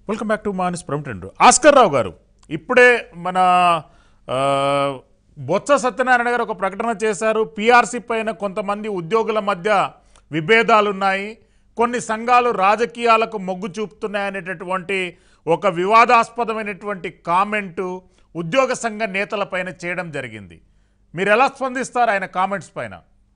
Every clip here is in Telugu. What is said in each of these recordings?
వెల్కమ్ బ్యాక్ టు మానిస్ ప్రమిటెండ్ ఆస్కర్ రావు గారు ఇప్పుడే మన ఆ, బొత్స సత్యనారాయణ గారు ఒక ప్రకటన చేశారు పిఆర్సీ పైన కొంతమంది ఉద్యోగుల మధ్య విభేదాలున్నాయి కొన్ని సంఘాలు రాజకీయాలకు మొగ్గు చూపుతున్నాయనేటటువంటి ఒక వివాదాస్పదమైనటువంటి కామెంటు ఉద్యోగ సంఘ నేతలపైన చేయడం జరిగింది మీరు ఎలా స్పందిస్తారు ఆయన కామెంట్స్ పైన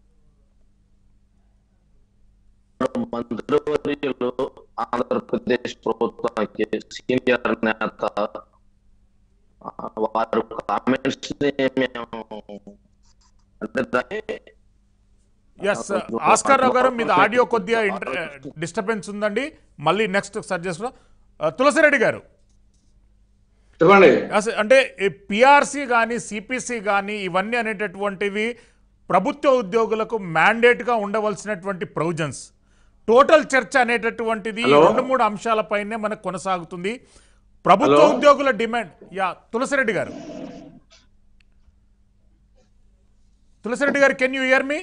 మంత్రివర్యులు ఆంధ్రప్రదేశ్ ప్రభుత్వానికి సీనియర్ నేత ఆ, వారు కామెంట్స్ ని మేము అంటే దాన్ని ఎస్ ఆస్కార్ రావు గారు మీద ఆడియో కొద్దిగా డిస్టర్బెన్స్ ఉందండి మళ్ళీ నెక్స్ట్ సర్చ్ చేస్తున్నా తులసిరెడ్డి గారు చెప్పండి అస- అంటే పిఆర్సీ కానీ సిపిసి కానీ ఇవన్నీ అనేటటువంటివి ప్రభుత్వ ఉద్యోగులకు మ్యాండేట్గా ఉండవలసినటువంటి ప్రొవిజన్స్ టోటల్ చర్చ అనేటటువంటిది ఈ హలో? రెండు మూడు అంశాలపైనే మనకు కొనసాగుతుంది ప్రభుత్వ హలో? ఉద్యోగుల డిమాండ్ యా తులసిరెడ్డి గారు తులసిరెడ్డి గారు can you hear me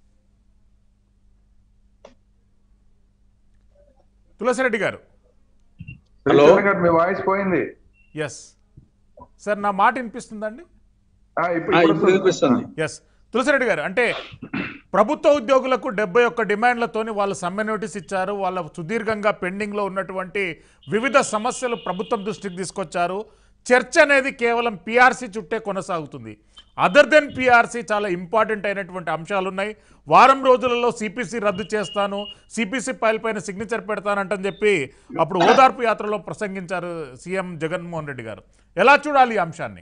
Tulasireddy గారు హలో? హలో గారు మీ వాయిస్ పోయింది ఎస్ సార్ నా మాట వినిపిస్తుందండి ఆ, ఇప్పుడు ఆ, ఇప్పుడు ఇప్పుడు వినిపిస్తుంది ఎస్ తులసిరెడ్డి గారు అంటే ప్రభుత్వ ఉద్యోగులకు డెబ్బై ఒక్క డిమాండ్లతోని వాళ్ళు సమ్మె నోటీస్ ఇచ్చారు వాళ్ళ సుదీర్ఘంగా పెండింగ్లో ఉన్నటువంటి వివిధ సమస్యలు ప్రభుత్వం దృష్టికి తీసుకొచ్చారు చర్చ అనేది కేవలం పిఆర్సీ చుట్టే కొనసాగుతుంది అదర్ దెన్ పిఆర్సీ చాలా ఇంపార్టెంట్ అయినటువంటి అంశాలు ఉన్నాయి వారం రోజులలో సిపిసి రద్దు చేస్తాను సిపిసి ఫైల్ పైన సిగ్నేచర్ పెడతానంటని చెప్పి అప్పుడు ఓదార్పు యాత్రలో ప్రసంగించారు సీఎం జగన్మోహన్ రెడ్డి గారు ఎలా చూడాలి ఈ అంశాన్ని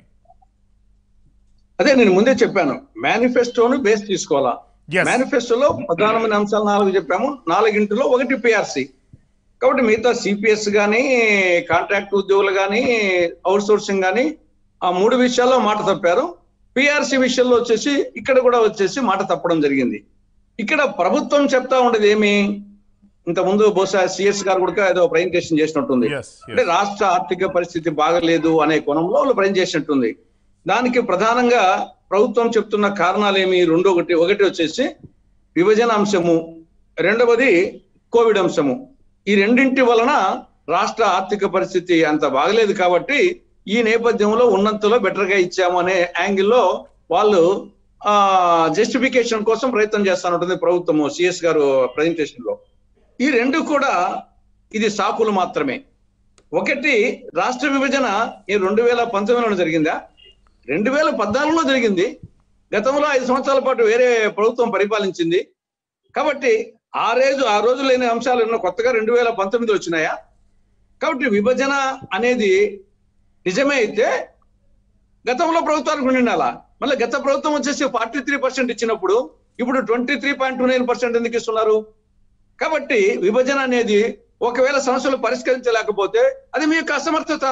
అదే నేను ముందే చెప్పాను మేనిఫెస్టోను బేస్ తీసుకోవాలా Yes. మేనిఫెస్టోలో ప్రధానమైన అంశాలు నాలుగు చెప్పాము నాలుగింటిలో ఒకటి పిఆర్సి కాబట్టి మిగతా సిపిఎస్ కానీ కాంట్రాక్ట్ ఉద్యోగులు కానీ అవుట్ సోర్సింగ్ కానీ ఆ మూడు విషయాల్లో మాట తప్పారు పిఆర్సి విషయంలో వచ్చేసి ఇక్కడ కూడా వచ్చేసి మాట తప్పడం జరిగింది ఇక్కడ ప్రభుత్వం చెప్తా ఉండేది ఏమి ఇంత ముందు బహుశా సిఎస్ గారు కూడా ఏదో ప్రజెంటేషన్ చేసినట్టుంది Yes, yes. అంటే రాష్ట్ర ఆర్థిక పరిస్థితి బాగలేదు అనే కోణంలో వాళ్ళు ప్రజెంట్ చేసినట్టుంది దానికి ప్రధానంగా ప్రభుత్వం చెప్తున్న కారణాలు ఏమి రెండు ఒకటి ఒకటి వచ్చేసి విభజన అంశము రెండవది కోవిడ్ అంశము ఈ రెండింటి వలన రాష్ట్ర ఆర్థిక పరిస్థితి అంత బాగలేదు కాబట్టి ఈ నేపథ్యంలో ఉన్నంతలో బెటర్ గా ఇచ్చాము అనే యాంగిల్లో వాళ్ళు ఆ జస్టిఫికేషన్ కోసం ప్రయత్నం చేస్తానంటుంది ప్రభుత్వము సిఎస్ గారు ప్రజెంటేషన్ లో ఈ రెండు కూడా ఇది సాకులు మాత్రమే ఒకటి రాష్ట్ర విభజన ఈ రెండు వేల పంతొమ్మిదిలో జరిగిందా రెండు వేల పద్నాలుగులో జరిగింది గతంలో ఐదు సంవత్సరాల పాటు వేరే ప్రభుత్వం పరిపాలించింది కాబట్టి ఆ రోజు ఆ రోజు లేని అంశాలు ఎన్నో కొత్తగా రెండు వేల పంతొమ్మిది వచ్చినాయా కాబట్టి విభజన అనేది నిజమే అయితే గతంలో ప్రభుత్వానికి ఉండాలా మళ్ళీ గత ప్రభుత్వం వచ్చేసి ఫార్టీ త్రీ పర్సెంట్ ఇచ్చినప్పుడు ఇప్పుడు twenty three point two nine percent ఎందుకు ఇస్తున్నారు కాబట్టి విభజన అనేది ఒకవేళ సమస్యలు పరిష్కరించలేకపోతే అది మీ యొక్క అసమర్థత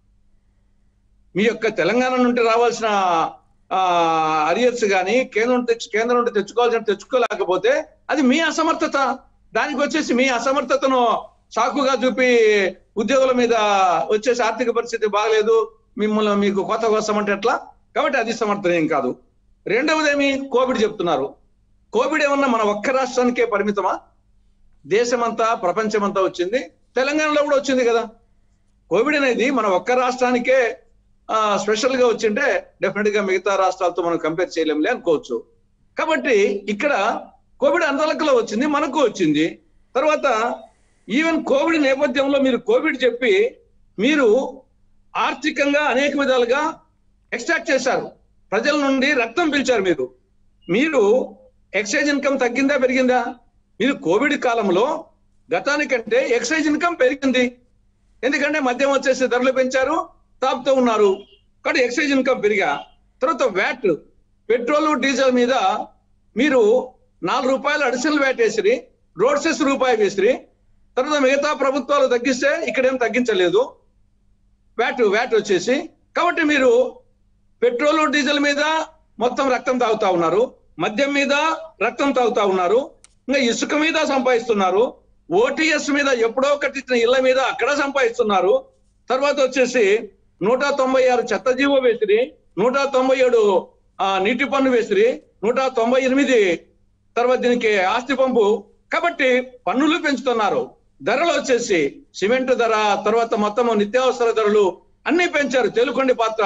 మీ యొక్క తెలంగాణ నుండి రావాల్సిన అరియర్స్ కానీ కేంద్రం తెచ్చు కేంద్రం నుండి తెచ్చుకోవాల్సిన తెచ్చుకోలేకపోతే అది మీ అసమర్థత దానికి వచ్చేసి మీ అసమర్థతను సాకుగా చూపి ఉద్యోగుల మీద వచ్చేసి ఆర్థిక పరిస్థితి బాగలేదు మిమ్మల్ని మీకు కొత్త కోసం అంటే ఎట్లా కాబట్టి అది సమర్థనీయం కాదు రెండవది ఏమి కోవిడ్ చెప్తున్నారు కోవిడ్ ఏమన్నా మన ఒక్క రాష్ట్రానికే పరిమితమా దేశమంతా ప్రపంచమంతా వచ్చింది తెలంగాణలో కూడా వచ్చింది కదా కోవిడ్ అనేది మన ఒక్క రాష్ట్రానికే ఆ, స్పెషల్ గా వచ్చింటే డెఫినెట్ గా మిగతా రాష్ట్రాలతో మనం కంపేర్ చేయలేంలే అనుకోవచ్చు కాబట్టి ఇక్కడ కోవిడ్ అందరికలో వచ్చింది మనకు వచ్చింది తర్వాత ఈవెన్ కోవిడ్ నేపథ్యంలో మీరు కోవిడ్ చెప్పి మీరు ఆర్థికంగా అనేక విధాలుగా ఎక్స్ట్రాక్ట్ చేశారు ప్రజల నుండి రక్తం పీల్చారు మీరు మీరు ఎక్సైజ్ ఇన్కమ్ తగ్గిందా పెరిగిందా మీరు కోవిడ్ కాలంలో గతానికంటే ఎక్సైజ్ ఇన్కమ్ పెరిగింది ఎందుకంటే మద్యం వచ్చేసి ధరలు పెంచారు తాపుతూ ఉన్నారు కాబట్టి ఎక్సైజ్ ఇన్కమ్ పెరిగా తర్వాత వ్యాట్ పెట్రోల్ డీజిల్ మీద మీరు నాలుగు రూపాయలు అడిషనల్ వ్యాట్ వేసిరి రోడ్ సెస్ రూపాయి వేసిరి తర్వాత మిగతా ప్రభుత్వాలు తగ్గిస్తే ఇక్కడేం తగ్గించలేదు వ్యాట్ వ్యాట్ వచ్చేసి కాబట్టి మీరు పెట్రోల్ డీజిల్ మీద మొత్తం రక్తం తాగుతా ఉన్నారు మద్యం మీద రక్తం తాగుతా ఉన్నారు ఇంకా ఇసుక మీద సంపాదిస్తున్నారు ఓటీఎస్ మీద ఎప్పుడో కట్టించిన ఇళ్ల మీద అక్కడ సంపాదిస్తున్నారు తర్వాత వచ్చేసి నూట తొంభై ఆరు చెత్త జీవో వేసిరి నూట తొంభై ఏడు ఆ, నీటి పన్ను వేసిరి నూట తొంభై ఎనిమిది తర్వాత దీనికి ఆస్తి పంపు కాబట్టి పన్నులు పెంచుతున్నారు ధరలు వచ్చేసి సిమెంట్ ధర తర్వాత మొత్తం నిత్యావసర ధరలు అన్ని పెంచారు తెలుకొండి పాత్ర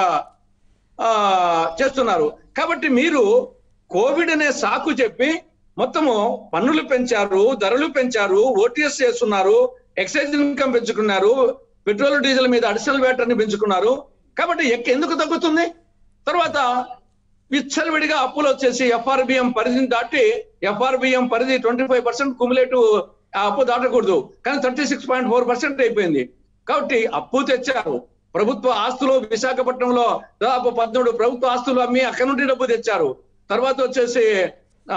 ఆ చేస్తున్నారు కాబట్టి మీరు కోవిడ్ అనే సాకు చెప్పి మొత్తము పన్నులు పెంచారు ధరలు పెంచారు ఓటీఎస్ చేస్తున్నారు ఎక్సైజ్ ఇన్కమ్ పెంచుకున్నారు పెట్రోల్ డీజిల్ మీద అడిషనల్ వ్యాటర్ని పెంచుకున్నారు కాబట్టి ఎక్క- ఎందుకు తగ్గుతుంది తర్వాత విచ్చలవిడిగా అప్పులు వచ్చేసి ఎఫ్ఆర్బిఎం పరిధిని దాటి ఎఫ్ఆర్బిఎం పరిధి ట్వంటీ ఫైవ్ పర్సెంట్ కుములేటివ్ అప్పు దాటకూడదు కానీ thirty six point four percent అయిపోయింది కాబట్టి అప్పు తెచ్చారు ప్రభుత్వ ఆస్తులు విశాఖపట్నంలో దాదాపు పద్మూడు ప్రభుత్వ ఆస్తులు అమ్మి అక్కడ నుండి డబ్బు తెచ్చారు తర్వాత వచ్చేసి ఆ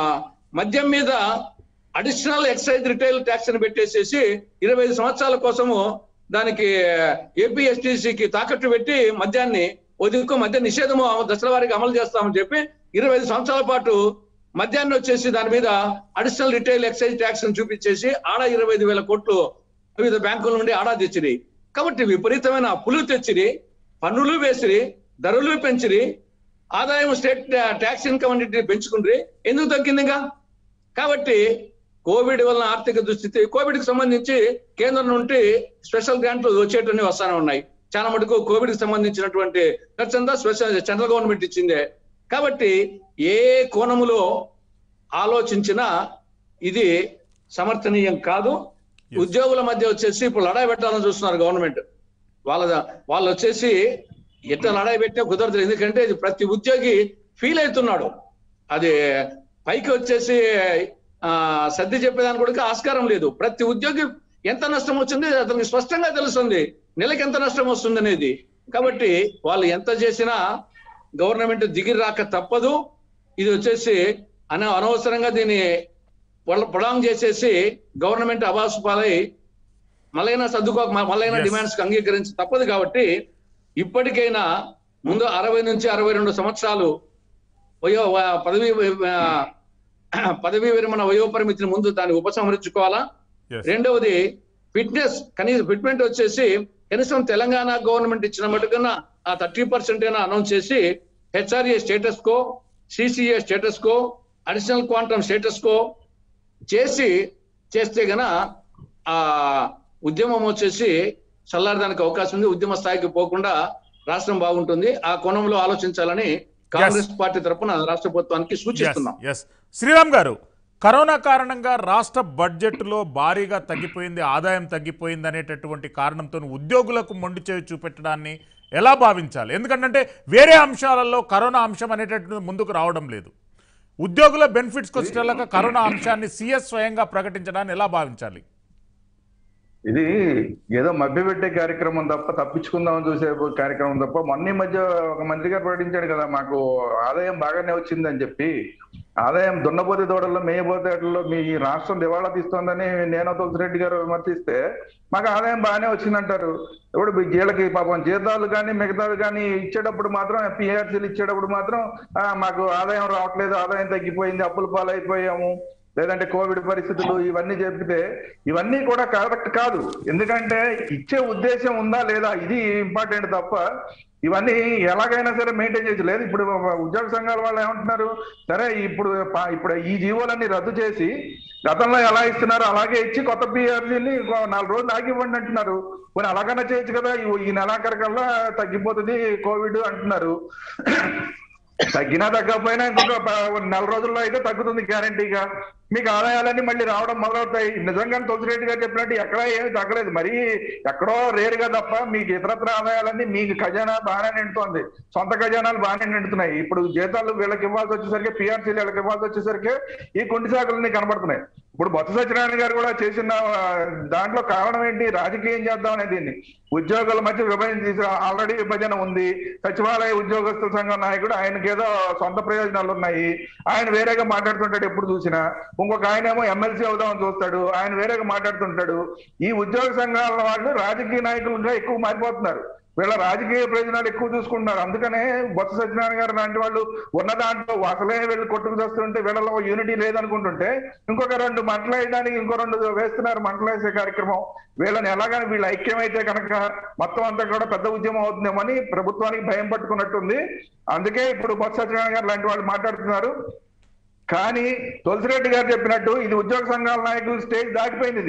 మద్యం మీద అడిషనల్ ఎక్సైజ్ రిటైల్ ట్యాక్స్ ని పెట్టేసేసి ఇరవై ఐదు సంవత్సరాల కోసము దానికి ఏపీఎస్టీసీకి తాకట్టు పెట్టి మద్యాన్ని ఒదుకు మద్య నిషేధము దశల వారికి అమలు చేస్తామని చెప్పి ఇరవై ఐదు సంవత్సరాల పాటు మద్యాన్ని వచ్చేసి దాని మీద అడిషనల్ రిటైల్ ఎక్సైజ్ ట్యాక్స్ ని చూపించేసి ఆడ ఇరవై ఐదు వేల కోట్లు వివిధ బ్యాంకుల నుండి ఆడా తెచ్చిరి కాబట్టి విపరీతమైన అప్పులు తెచ్చిరి పన్నులు వేసిరి ధరలు పెంచిరి ఆదాయం స్టేట్ ట్యాక్స్ ఇన్కమ్ అన్నింటిని పెంచుకుండ్రి ఎందుకు తగ్గిందిగా కాబట్టి కోవిడ్ వలన ఆర్థిక దుస్థితి కోవిడ్ కి సంబంధించి కేంద్రం నుండి స్పెషల్ గ్రాంట్లు వచ్చేటన్ని వస్తానే ఉన్నాయి చాలా మటుకు కోవిడ్ కి సంబంధించినటువంటి ఖర్చు అంతా స్పెషల్ సెంట్రల్ గవర్నమెంట్ ఇచ్చిందే కాబట్టి ఏ కోణములో ఆలోచించినా ఇది సమర్థనీయం కాదు ఉద్యోగుల మధ్య వచ్చేసి ఇప్పుడు లడాయి పెట్టాలని చూస్తున్నారు గవర్నమెంట్ వాళ్ళ వాళ్ళు వచ్చేసి ఎట్లా లడాయి పెట్టే కుదరదు ఎందుకంటే ఇది ప్రతి ఉద్యోగి ఫీల్ అవుతున్నాడు అది పైకి వచ్చేసి ఆ సర్ది చెప్పేదానికి కూడా ఆస్కారం లేదు ప్రతి ఉద్యోగి ఎంత నష్టం వచ్చింది అతనికి స్పష్టంగా తెలుస్తుంది నెలకి ఎంత నష్టం వస్తుంది అనేది కాబట్టి వాళ్ళు ఎంత చేసినా గవర్నమెంట్ దిగి రాక తప్పదు ఇది వచ్చేసి అన అనవసరంగా దీన్ని పొలాంగ్ చేసేసి గవర్నమెంట్ అవాసు పాలై మళ్ళైనా సర్దుకో మళ్ళైనా Yes. డిమాండ్స్ కి అంగీకరించి తప్పదు కాబట్టి ఇప్పటికైనా ముందు అరవై నుంచి అరవై రెండు సంవత్సరాలు వయో వ- పదవి ఆ, పదవీ విరమణ వయో పరిమితిని ముందు దాన్ని ఉపసంహరించుకోవాలా Yes. రెండవది ఫిట్నెస్ కనీసం ఫిట్మెంట్ వచ్చేసి కనీసం తెలంగాణ గవర్నమెంట్ ఇచ్చిన మటుకన్నా ఆ థర్టీ పర్సెంట్ అయినా అనౌన్స్ చేసి HRA status quo CCA status quo additional quantum status quo చేసి చేస్తే గన ఆ ఉద్యమం వచ్చేసి చల్లారడానికి అవకాశం ఉంది ఉద్యమ స్థాయికి పోకుండా రాష్ట్రం బాగుంటుంది ఆ కోణంలో ఆలోచించాలని కాంగ్రెస్ పార్టీ తరపున రాష్ట్ర ప్రభుత్వానికి సూచిస్తున్నాం ఎస్ శ్రీరామ్ గారు కరోనా కారణంగా రాష్ట్ర బడ్జెట్లో భారీగా తగ్గిపోయింది ఆదాయం తగ్గిపోయింది అనేటటువంటి కారణంతో ఉద్యోగులకు మొండి చేయి చూపెట్టడాన్ని ఎలా భావించాలి ఎందుకంటే వేరే అంశాలలో కరోనా అంశం అనేటటువంటి ముందుకు రావడం లేదు ఉద్యోగుల బెనిఫిట్స్కి వచ్చేలాగా కరోనా అంశాన్ని సీఎస్ స్వయంగా ప్రకటించడాన్ని ఎలా భావించాలి ఇది ఏదో మభ్యపెట్టే కార్యక్రమం తప్ప తప్పించుకుందామని చూసే కార్యక్రమం తప్ప మొన్న ఈ మధ్య ఒక మంత్రి గారు ప్రకటించాడు కదా మాకు ఆదాయం బాగానే వచ్చిందని చెప్పి ఆదాయం దున్నపోతే దూడల్లో మేయపోతే వాటిల్లో మీ రాష్ట్రం దివాళా తీస్తోందని నేను తులసిరెడ్డి గారు విమర్శిస్తే మాకు ఆదాయం బాగానే వచ్చిందంటారు ఇప్పుడు మీ వీళ్ళకి పాపం జీతాలు కానీ మిగతావి కానీ ఇచ్చేటప్పుడు మాత్రం పిఆర్సీలు ఇచ్చేటప్పుడు మాత్రం "ఆ, మాకు ఆదాయం రావట్లేదు ఆదాయం తగ్గిపోయింది అప్పుల పాలైపోయాము లేదంటే కోవిడ్ పరిస్థితులు ఇవన్నీ చెప్తే ఇవన్నీ కూడా కరెక్ట్ కాదు ఎందుకంటే ఇచ్చే ఉద్దేశం ఉందా లేదా ఇది ఇంపార్టెంట్ తప్ప ఇవన్నీ ఎలాగైనా సరే మెయింటైన్ చేయొచ్చు లేదు ఇప్పుడు ఉద్యోగ సంఘాల వాళ్ళు ఏమంటున్నారు సరే ఇప్పుడు ప- ఇప్పుడు ఈ జీవోలన్నీ రద్దు చేసి గతంలో ఎలా ఇస్తున్నారు అలాగే ఇచ్చి కొత్త పిఆర్సీని నాలుగు రోజులు ఆగివ్వండి అంటున్నారు కొన్ని అలాగైనా చేయొచ్చు కదా ఈ- ఈ నెలాఖరికల్లా తగ్గిపోతుంది కోవిడ్ అంటున్నారు తగ్గినా తగ్గకపోయినా ఇంకొక ప- నెల రోజుల్లో అయితే తగ్గుతుంది గ్యారంటీగా మీకు ఆదాయాలన్నీ మళ్ళీ రావడం మొదలవుతాయి నిజంగా తులసిరెడ్డి గారు చెప్పినట్టు ఎక్కడా ఏమి తగ్గలేదు మరి ఎక్కడో రేరుగా తప్ప మీకు ఇతరత్ర ఆదాయాలన్నీ మీకు ఖజానా బాగానే నిండుతోంది సొంత ఖజానాలు బాగానే నిండుతున్నాయి ఇప్పుడు జీతాలు వీళ్ళకి ఇవ్వాల్సి వచ్చేసరికి పిఆర్సీలు వీళ్ళకి ఇవ్వాల్సి వచ్చేసరికి ఈ కొండి శాఖలన్నీ కనబడుతున్నాయి ఇప్పుడు బొత్స సత్యనారాయణ గారు కూడా చేసిన ఆ, దాంట్లో కారణం ఏంటి రాజకీయం చేద్దాం అనేది దీన్ని ఉద్యోగుల మధ్య విభజన తీసి ఆల్రెడీ విభజన ఉంది సచివాలయ ఉద్యోగస్తుల సంఘం నాయకుడు ఆయనకేదో సొంత ప్రయోజనాలు ఉన్నాయి ఆయన వేరేగా మాట్లాడుతుంటాడు ఎప్పుడు చూసినా ఇంకొక ఆయన ఏమో ఎమ్మెల్సీ అవుదామని చూస్తాడు ఆయన వేరేగా మాట్లాడుతుంటాడు ఈ ఉద్యోగ సంఘాల వాళ్ళు రాజకీయ నాయకులుగా ఎక్కువ మారిపోతున్నారు వీళ్ళ రాజకీయ ప్రయోజనాలు ఎక్కువ చూసుకుంటున్నారు అందుకనే బొత్స సత్యనారాయణ గారు లాంటి వాళ్ళు ఉన్న దాంట్లో అసలే వీళ్ళు కొట్టుకు చేస్తుంటే వీళ్ళలో యూనిటీ లేదనుకుంటుంటే ఇంకొక రెండు మంటలు వేయడానికి ఇంకో రెండు వేస్తున్నారు మంటలు వేసే కార్యక్రమం వీళ్ళని ఎలాగని వీళ్ళు ఐక్యమైతే కనుక మొత్తం అంతా కూడా పెద్ద ఉద్యమం అవుతుందేమని ప్రభుత్వానికి భయం పట్టుకున్నట్టుంది అందుకే ఇప్పుడు బొత్స సత్యనారాయణ గారు లాంటి వాళ్ళు మాట్లాడుతున్నారు కానీ తులసిరెడ్డి గారు చెప్పినట్టు ఇది ఉద్యోగ సంఘాల నాయకులు స్టేజ్ దాటిపోయింది ఇది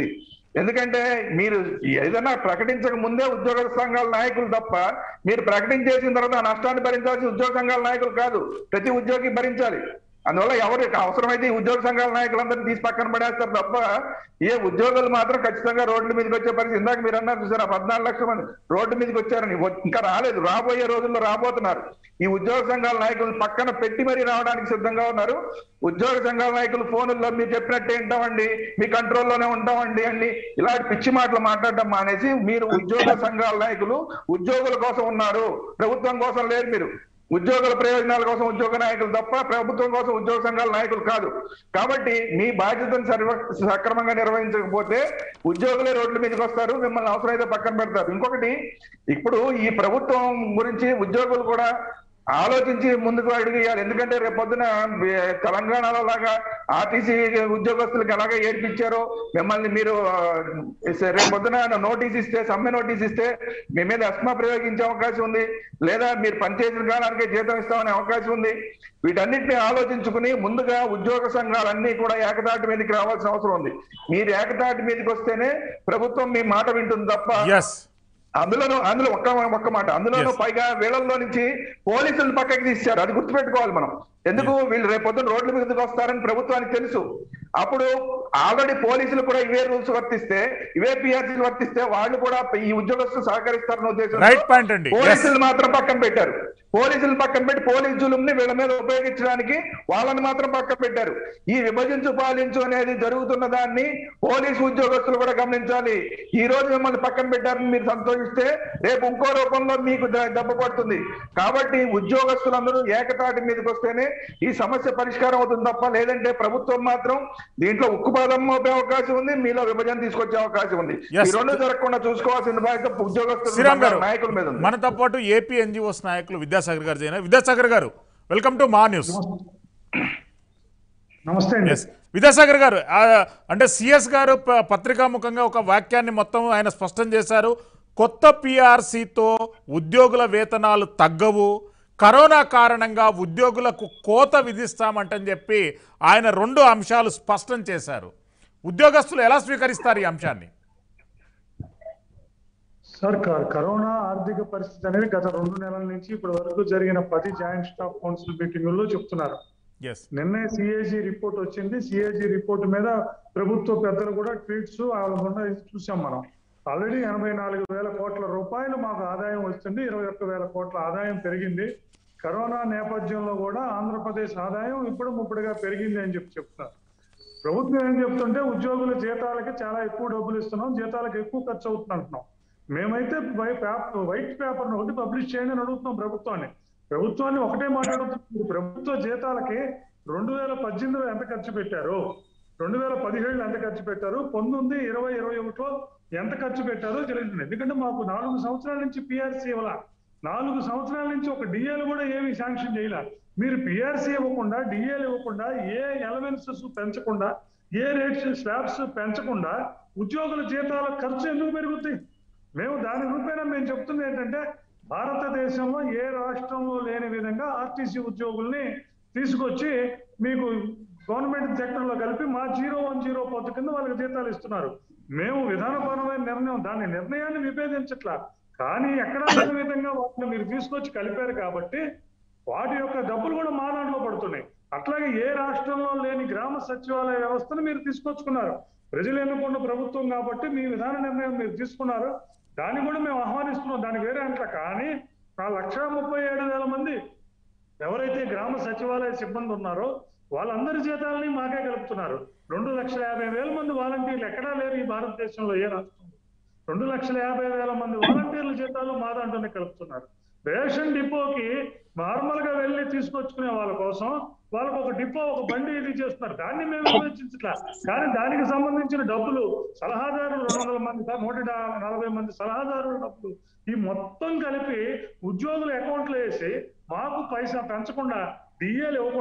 ఎందుకంటే మీరు ఏదైనా ప్రకటించక ముందే ఉద్యోగ సంఘాల నాయకులు తప్ప మీరు ప్రకటించేసిన తర్వాత ఆ నష్టాన్ని భరించాల్సిన ఉద్యోగ సంఘాల నాయకులు కాదు ప్రతి ఉద్యోగి భరించాలి అందువల్ల ఎవరికి అవసరమైతే ఈ ఉద్యోగ సంఘాల నాయకులందరినీ తీసి పక్కన పడేస్తారు తప్ప ఏ ఉద్యోగులు మాత్రం ఖచ్చితంగా రోడ్ల మీదకి వచ్చే పరిస్థితి ఇందాక మీరు అన్నారు చూసారా పద్నాలుగు లక్షల మంది రోడ్డు మీదకి వచ్చారని వ- ఇంకా రాలేదు రాబోయే రోజుల్లో రాబోతున్నారు ఈ ఉద్యోగ సంఘాల నాయకులు పక్కన పెట్టి మరీ రావడానికి సిద్ధంగా ఉన్నారు ఉద్యోగ సంఘాల నాయకులు ఫోనుల్లో మీరు చెప్పినట్టే ఉంటామండి మీ కంట్రోల్లోనే ఉంటామండి అండి ఇలాంటి పిచ్చి మాటలు మాట్లాడడం మానేసి మీరు ఉద్యోగ సంఘాల నాయకులు ఉద్యోగుల కోసం ఉన్నారు ప్రభుత్వం కోసం లేరు మీరు ఉద్యోగుల ప్రయోజనాల కోసం ఉద్యోగ నాయకులు తప్ప ప్రభుత్వం కోసం ఉద్యోగ సంఘాల నాయకులు కాదు కాబట్టి మీ బాధ్యతను సర్వ సక్రమంగా నిర్వహించకపోతే ఉద్యోగులే రోడ్ల మీదకి వస్తారు మిమ్మల్ని అవసరమైతే పక్కన పెడతారు ఇంకొకటి ఇప్పుడు ఈ ప్రభుత్వం గురించి ఉద్యోగులు కూడా ఆలోచించి ముందుకు అడిగేయాలి ఎందుకంటే రేపు పొద్దున ఏ- తెలంగాణలో లాగా ఆర్టీసీ ఉద్యోగస్తులకు ఎలాగ ఏడిపించారో మిమ్మల్ని మీరు ఆ, రేపు పొద్దున నోటీస్ ఇస్తే సమ్మె నోటీస్ ఇస్తే మీ మీద అస్మా ప్రయోగించే అవకాశం ఉంది లేదా మీరు పనిచేసిన కాలానికే జీతం ఇస్తామనే అవకాశం ఉంది వీటన్నిటిని ఆలోచించుకుని ముందుగా ఉద్యోగ సంఘాలన్నీ కూడా ఏకతాటి మీదకి రావాల్సిన అవసరం ఉంది మీరు ఏకతాటి మీదకి వస్తేనే ప్రభుత్వం మీ మాట వింటుంది తప్ప ఎస్ అందులోనూ అందులో ఒక్క ఒక్క మాట అందులోనూ Yes. పైగా వీళ్ళల్లో నుంచి పోలీసులు పక్కకి తీశారు అది గుర్తుపెట్టుకోవాలి మనం ఎందుకు వీళ్ళు రేపు పొద్దున్న రోడ్ల మీదకి వస్తారని ప్రభుత్వానికి తెలుసు అప్పుడు ఆల్రెడీ పోలీసులు కూడా ఇవే రూల్స్ వర్తిస్తే ఇవే పిఆర్సీలు వర్తిస్తే వాళ్ళు కూడా ఈ ఉద్యోగస్తులు సహకరిస్తారన్న ఉద్దేశంతో Right point అండి. Yes. పోలీసులు మాత్రం పక్కన పెట్టారు పోలీసులు పక్కన పెట్టి పోలీస్ జులుంని వీళ్ళ మీద ఉపయోగించడానికి వాళ్ళని మాత్రం పక్కన పెట్టారు ఈ విభజించు పాలించు అనేది జరుగుతున్న దాన్ని పోలీసు ఉద్యోగస్తులు కూడా గమనించాలి ఈ రోజు మిమ్మల్ని పక్కన పెట్టారని మీరు సంతోషిస్తే రేపు ఇంకో రూపంలో మీకు ద- దెబ్బ పడుతుంది కాబట్టి ఉద్యోగస్తులందరూ ఏకతాటి మీదకి వస్తేనే ఈ సమస్య పరిష్కారం అవుతుంది తప్ప లేదంటే ప్రభుత్వం మాత్రం దీంట్లో ఉక్కుపాదం మోపే అవకాశం ఉంది మీలో విభజన తీసుకొచ్చే అవకాశం ఉంది Yes. ఈ రెండు జరగకుండా చూసుకోవాల్సిన బాధ్యత ఉద్యోగస్తుల శ్రీరామ్ గారు నాయకుల మీద ఉంది మనతో పాటు ఏపీ ఎన్జిఓస్ నాయకులు విద్యాసాగర్ గారు చేయన విద్యాసాగర్ గారు వెల్కమ్ టు మా న్యూస్ నమస్తే అండి ఎస్ విద్యాసాగర్ గారు ఆ, అంటే సిఎస్ గారు ప- పత్రికాముఖంగా ఒక వాక్యాన్ని మొత్తం ఆయన స్పష్టం చేశారు కొత్త పిఆర్సీతో ఉద్యోగుల వేతనాలు తగ్గవు కరోనా కారణంగా ఉద్యోగులకు కోత విధిస్తామంటని చెప్పి ఆయన రెండు అంశాలు స్పష్టం చేశారు ఉద్యోగస్తులు ఎలా స్వీకరిస్తారు ఈ అంశాన్ని సార్ క- కరోనా ఆర్థిక పరిస్థితి అనేది గత రెండు నెలల నుంచి ఇప్పటి వరకు జరిగిన పది జాయింట్ స్టాఫ్ కౌన్సిల్ మీటింగుల్లో చెప్తున్నారు ఎస్ నిన్నే సిఏజీ రిపోర్ట్ వచ్చింది సిఏజీ రిపోర్ట్ మీద ప్రభుత్వ పెద్దలు కూడా ట్వీట్స్ వాళ్ళ మొన్న చూసాం మనం ఆల్రెడీ ఎనభై నాలుగు వేల కోట్ల రూపాయలు మాకు ఆదాయం వస్తుంది ఇరవై ఒక్క వేల కోట్ల ఆదాయం పెరిగింది కరోనా నేపథ్యంలో కూడా ఆంధ్రప్రదేశ్ ఆదాయం ఇప్పుడు ముప్పుడుగా పెరిగింది అని చెప్పి చెప్తున్నారు ప్రభుత్వం ఏం చెప్తుంటే ఉద్యోగుల జీతాలకి చాలా ఎక్కువ డబ్బులు ఇస్తున్నాం జీతాలకు ఎక్కువ ఖర్చు అవుతుంది అంటున్నాం మేమైతే వై- పేప- వైట్ పేపర్ ఒకటి పబ్లిష్ చేయండి అని అడుగుతున్నాం ప్రభుత్వాన్ని ప్రభుత్వాన్ని ఒకటే మాట్లాడుతున్నాం ప్రభుత్వ జీతాలకి రెండు వేల పద్దెనిమిదిలో ఎంత ఖర్చు పెట్టారు రెండు వేల పదిహేడులో ఎంత ఖర్చు పెట్టారు పంతొమ్మిది ఇరవై ఇరవై ఒకటిలో ఎంత ఖర్చు పెట్టారో తెలియదు ఎందుకంటే మాకు నాలుగు సంవత్సరాల నుంచి పిఆర్సీ ఇవ్వాల నాలుగు సంవత్సరాల నుంచి ఒక డిఏలు కూడా ఏమి శాంక్షన్ చేయలే మీరు పిఆర్సీ ఇవ్వకుండా డిఏలు ఇవ్వకుండా ఏ ఎలవెన్సెస్ పెంచకుండా ఏ రేట్స్ స్లాబ్స్ పెంచకుండా ఉద్యోగుల జీతాల ఖర్చు ఎందుకు పెరుగుతాయి మేము దాని రూపేణా మేము చెప్తుంది ఏంటంటే భారతదేశంలో ఏ రాష్ట్రంలో లేని విధంగా ఆర్టీసీ ఉద్యోగుల్ని తీసుకొచ్చి మీకు గవర్నమెంట్ సెక్టర్ లో కలిపి మా జీరో వన్ జీరో పద్దు కింద వాళ్ళకి జీతాలు ఇస్తున్నారు మేము విధానపరమైన నిర్ణయం దాని నిర్ణయాన్ని విభేదించట్లా కానీ ఎక్కడా లేని విధంగా వాటిని మీరు తీసుకొచ్చి కలిపారు కాబట్టి వాటి యొక్క డబ్బులు కూడా మా దాంట్లో పడుతున్నాయి అట్లాగే ఏ రాష్ట్రంలో లేని గ్రామ సచివాలయ వ్యవస్థను మీరు తీసుకొచ్చుకున్నారు ప్రజలు ఎన్నుకున్న ప్రభుత్వం కాబట్టి మీ విధాన నిర్ణయం మీరు తీసుకున్నారు దాన్ని కూడా మేము ఆహ్వానిస్తున్నాం దాని వేరే అంట కానీ ఆ లక్ష ముప్పై ఏడు వేల మంది ఎవరైతే గ్రామ సచివాలయ సిబ్బంది ఉన్నారో వాళ్ళందరి జీతాలని మాకే కలుపుతున్నారు రెండు లక్షల యాభై వేల మంది వాలంటీర్లు ఎక్కడా లేరు ఈ భారతదేశంలో ఏ రాష్ట్రంలో రెండు లక్షల యాభై వేల మంది వాలంటీర్ల జీతాలు మా దాంట్లోనే కలుపుతున్నారు రేషన్ డిపోకి నార్మల్ గా వెళ్ళి తీసుకొచ్చుకునే వాళ్ళ కోసం వాళ్ళకు ఒక డిపో ఒక బండి ఇది చేస్తున్నారు దాన్ని మేము విమర్శించట్లా కానీ దానికి సంబంధించిన డబ్బులు సలహాదారులు రెండు వందల మంది నూట నలభై మంది సలహాదారుల డబ్బులు ఈ మొత్తం కలిపి ఉద్యోగుల అకౌంట్లో వేసి మాకు పైసా పెంచకుండా డిఏలు ఇవ్వకుండా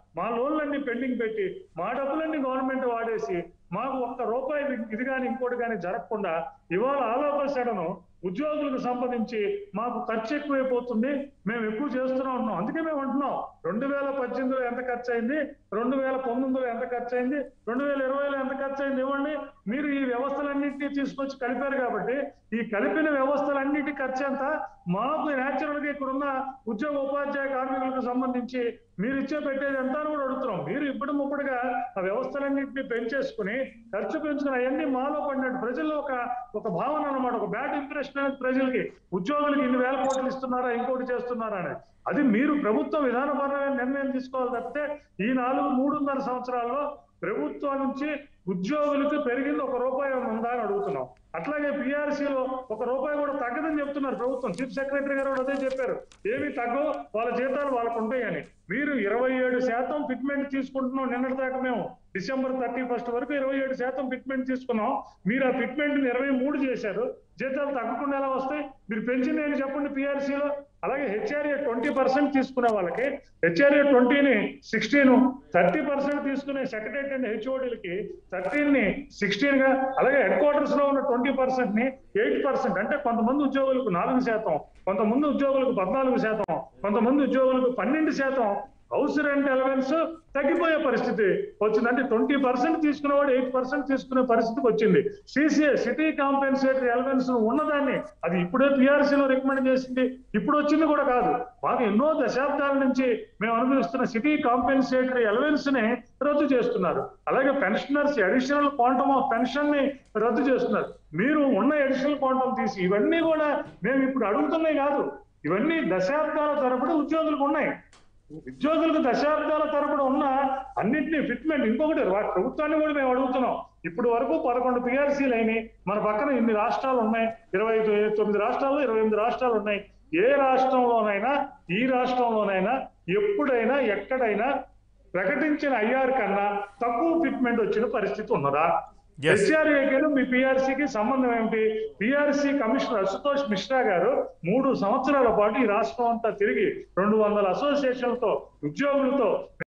మా లోన్లన్నీ పెండింగ్ పెట్టి మా డబ్బులన్నీ గవర్నమెంట్ వాడేసి మాకు ఒక్క రూపాయి ఇది కానీ ఇంకోటి కానీ జరగకుండా ఇవాళ ఆలోప సడను ఉద్యోగులకు సంబంధించి మాకు ఖర్చు ఎక్కువైపోతుంది మేము ఎక్కువ చేస్తూనే ఉన్నాం అందుకే మేము అంటున్నాం రెండు వేల పద్దెనిమిదిలో ఎంత ఖర్చు అయింది రెండు వేల పంతొమ్మిదిలో ఎంత ఖర్చు అయింది రెండు వేల ఇరవైలో ఎంత ఖర్చు అయింది ఇవ్వండి మీరు ఈ వ్యవస్థలన్నింటినీ తీసుకొచ్చి కలిపారు కాబట్టి ఈ కలిపిన వ్యవస్థలన్నింటి ఖర్చు ఎంత మాకు న్యాచురల్ గా ఇక్కడ ఉన్న ఉద్యోగ ఉపాధ్యాయ కార్మికులకు సంబంధించి మీరు ఇచ్చే పెట్టేది ఎంత అని కూడా అడుగుతున్నాం మీరు ఇప్పుడు ముప్పుడుగా ఆ వ్యవస్థలన్నింటినీ పెంచేసుకుని ఖర్చు పెంచుకుని అవన్నీ మాలో పడినట్టు ప్రజల్లో ఒక ఒక భావన అన్నమాట ఒక బ్యాడ్ ఇంప్రెషన్ అనేది ప్రజలకి ఉద్యోగులకి ఇన్ని వేల కోట్లు ఇస్తున్నారా ఇంకోటి చేస్తున్నారా అనేది అది మీరు ప్రభుత్వం విధానపరమైన నిర్ణయం తీసుకోవాలి తప్పితే ఈ నాలుగు మూడున్నర సంవత్సరాల్లో ప్రభుత్వం నుంచి ఉద్యోగులకు పెరిగింది ఒక రూపాయి ఏమైనా ఉందా అని అడుగుతున్నాం అట్లాగే పిఆర్సీలో ఒక రూపాయి కూడా తగ్గదని చెప్తున్నారు ప్రభుత్వం చీఫ్ సెక్రటరీ గారు కూడా అదే చెప్పారు ఏమి తగ్గవు వాళ్ళ జీతాలు వాళ్ళకు ఉంటాయని మీరు ఇరవై ఏడు శాతం ఫిట్మెంట్ తీసుకుంటున్నాం నిన్నటి దాకా మేము డిసెంబర్ థర్టీ ఫస్ట్ వరకు ఇరవై ఏడు శాతం ఫిట్మెంట్ తీసుకున్నాం మీరు ఆ ఫిట్మెంట్ ఇరవై మూడు చేశారు జీతాలు తగ్గకుండా ఎలా వస్తాయి మీరు పెంచింది ఏంటి చెప్పండి పిఆర్సీలో అలాగే హెచ్ఆర్ఏ ట్వంటీ పర్సెంట్ తీసుకునే వాళ్ళకి హెచ్ఆర్ఏ ట్వంటీని సిక్స్టీన్ థర్టీ పర్సెంట్ తీసుకునే సెక్రటరీ అండ్ హెచ్ఓడీలకి థర్టీన్ ని సిక్స్టీన్ గా అలాగే హెడ్ క్వార్టర్స్ లో ఉన్న ట్వంటీ పర్సెంట్ ని ఎయిట్ పర్సెంట్ అంటే కొంతమంది ఉద్యోగులకు నాలుగు శాతం కొంతమంది ఉద్యోగులకు పద్నాలుగు శాతం కొంతమంది ఉద్యోగులకు పన్నెండు శాతం హౌస్ రెంట్ అలవెన్స్ తగ్గిపోయే పరిస్థితి వచ్చింది అంటే ట్వంటీ పర్సెంట్ తీసుకునేవాడు ఎయిట్ పర్సెంట్ తీసుకునే పరిస్థితికి వచ్చింది సిసిఏ సిటీ కాంపెన్సేటరీ అలవెన్స్ ఉన్నదాన్ని అది ఇప్పుడే పిఆర్సీలో రికమెండ్ చేసింది ఇప్పుడు వచ్చింది కూడా కాదు మాకు ఎన్నో దశాబ్దాల నుంచి మేము అనుభవిస్తున్న సిటీ కాంపెన్సేటరీ అలవెన్స్ ని రద్దు చేస్తున్నారు అలాగే pensioners additional quantum of pension ని రద్దు చేస్తున్నారు మీరు ఉన్న అడిషనల్ క్వాంటమ్ తీసి ఇవన్నీ కూడా మేము ఇప్పుడు అడుగుతున్నాయి కాదు ఇవన్నీ దశాబ్దాల తరబడి ఉద్యోగులకు ఉన్నాయి ఉద్యోగులకు దశాబ్దాల తరపున ఉన్న అన్నింటినీ ఫిట్మెంట్ ఇంకొకటి వా- ప్రభుత్వాన్ని కూడా మేము అడుగుతున్నాం ఇప్పుడు వరకు పదకొండు పిఆర్సీలు అయినాయి మన పక్కన ఇన్ని రాష్ట్రాలు ఉన్నాయి ఇరవై ఐదు తొమ్మిది రాష్ట్రాలు ఇరవై ఎనిమిది రాష్ట్రాలు ఉన్నాయి ఏ రాష్ట్రంలోనైనా ఈ రాష్ట్రంలోనైనా ఎప్పుడైనా ఎక్కడైనా ప్రకటించిన ఐఆర్ కన్నా తక్కువ ఫిట్మెంట్ వచ్చిన పరిస్థితి ఉన్నదా Yes. హెచ్ఆర్ఏకి మీ పిఆర్సీకి సంబంధం ఏమిటి పిఆర్సీ కమిషనర్ అశుతోష్ మిశ్రా గారు మూడు సంవత్సరాల పాటు ఈ రాష్ట్రం అంతా తిరిగి రెండు వందల అసోసియేషన్లతో ఉద్యోగులతో